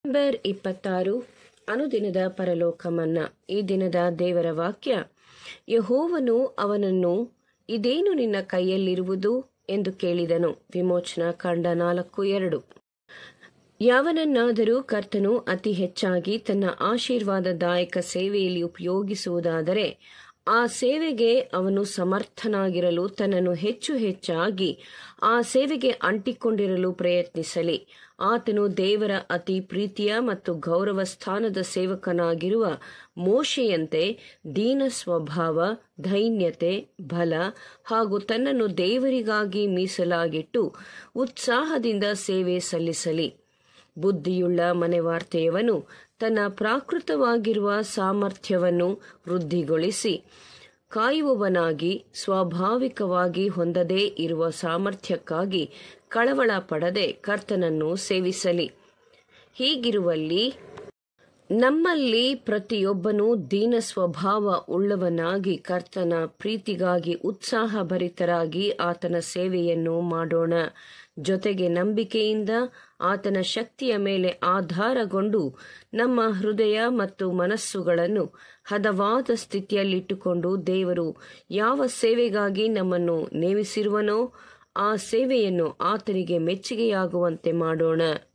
November ಇಪ್ಪತ್ತಾರು ಅನುದಿನದ ಪರಲೋಕ ಮನ್ನಾ ಈ ದಿನದ ದೇವರ ವಾಕ್ಯ ಯಹೋವನು ಅವನನ್ನು ಇದೇನು ನಿನ್ನ ಕೈಯಲ್ಲಿರುವುದು ಎಂದು ಕೇಳಿದನು ವಿಮೋಚನಾ ಕಂಡ ನಾಲ್ಕು ಎರಡು ಯಾವನನ್ನಾದರೂ ಕರ್ತನು ಅತಿ ಹೆಚ್ಚಾಗಿ ತನ್ನ ಆಶೀರ್ವಾದದಾಯಕ ಸೇವೆಯಲ್ಲಿ ಉಪಯೋಗಿಸುವುದಾದರೆ ಆ ಸೇವೆಗೆ ಅವನು ಸಮರ್ಥನಾಗಿರಲು ತನ್ನನ್ನು ಹೆಚ್ಚು ಹೆಚ್ಚಾಗಿ ಆ ಸೇವೆಗೆ ಅಂಟಿಕೊಂಡಿರಲು ಪ್ರಯತ್ನಿಸಲಿ ಆತನು ದೇವರ ಅತಿ ಪ್ರೀತಿಯ ಮತ್ತು ಗೌರವ ಸ್ಥಾನದ ಸೇವಕನಾಗಿರುವ ಮೋಶೆಯಂತೆ ದೀನ ಸ್ವಭಾವ ದೈನ್ಯತೆ ಬಲ ಹಾಗೂ ತನ್ನನ್ನು ದೇವರಿಗಾಗಿ ಮೀಸಲಾಗಿಟ್ಟು ಉತ್ಸಾಹದಿಂದ ಸೇವೆ ಸಲ್ಲಿಸಲಿ ಬುದ್ಧಿಯುಳ್ಳ ಮನೆವಾರ್ತೆಯವನು ತನ್ನ ಪ್ರಾಕೃತವಾಗಿರುವ ಸಾಮರ್ಥ್ಯವನ್ನು ವೃದ್ಧಿಗೊಳಿಸಿ ಕಾಯುವವನಾಗಿ ಸ್ವಾಭಾವಿಕವಾಗಿ ಹೊಂದದೇ ಇರುವ ಸಾಮರ್ಥ್ಯಕ್ಕಾಗಿ ಕಳವಳ ಪಡದೆ ಕರ್ತನನ್ನು ಸೇವಿಸಲಿ ಹೀಗಿರುವಲ್ಲಿ ನಮ್ಮಲ್ಲಿ ಪ್ರತಿಯೊಬ್ಬನೂ ದೀನ ಸ್ವಭಾವ ಉಳ್ಳವನಾಗಿ ಕರ್ತನ ಪ್ರೀತಿಗಾಗಿ ಉತ್ಸಾಹಭರಿತರಾಗಿ ಆತನ ಸೇವೆಯನ್ನು ಮಾಡೋಣ ಜೊತೆಗೆ ನಂಬಿಕೆಯಿಂದ ಆತನ ಶಕ್ತಿಯ ಮೇಲೆ ಆಧಾರಗೊಂಡು ನಮ್ಮ ಹೃದಯ ಮತ್ತು ಮನಸ್ಸುಗಳನ್ನು ಹದವಾದ ಸ್ಥಿತಿಯಲ್ಲಿಟ್ಟುಕೊಂಡು ದೇವರು ಯಾವ ಸೇವೆಗಾಗಿ ನಮ್ಮನ್ನು ನೇಮಿಸಿರುವನೋ ಆ ಸೇವೆಯನ್ನು ಆತನಿಗೆ ಮೆಚ್ಚುಗೆಯಾಗುವಂತೆ ಮಾಡೋಣ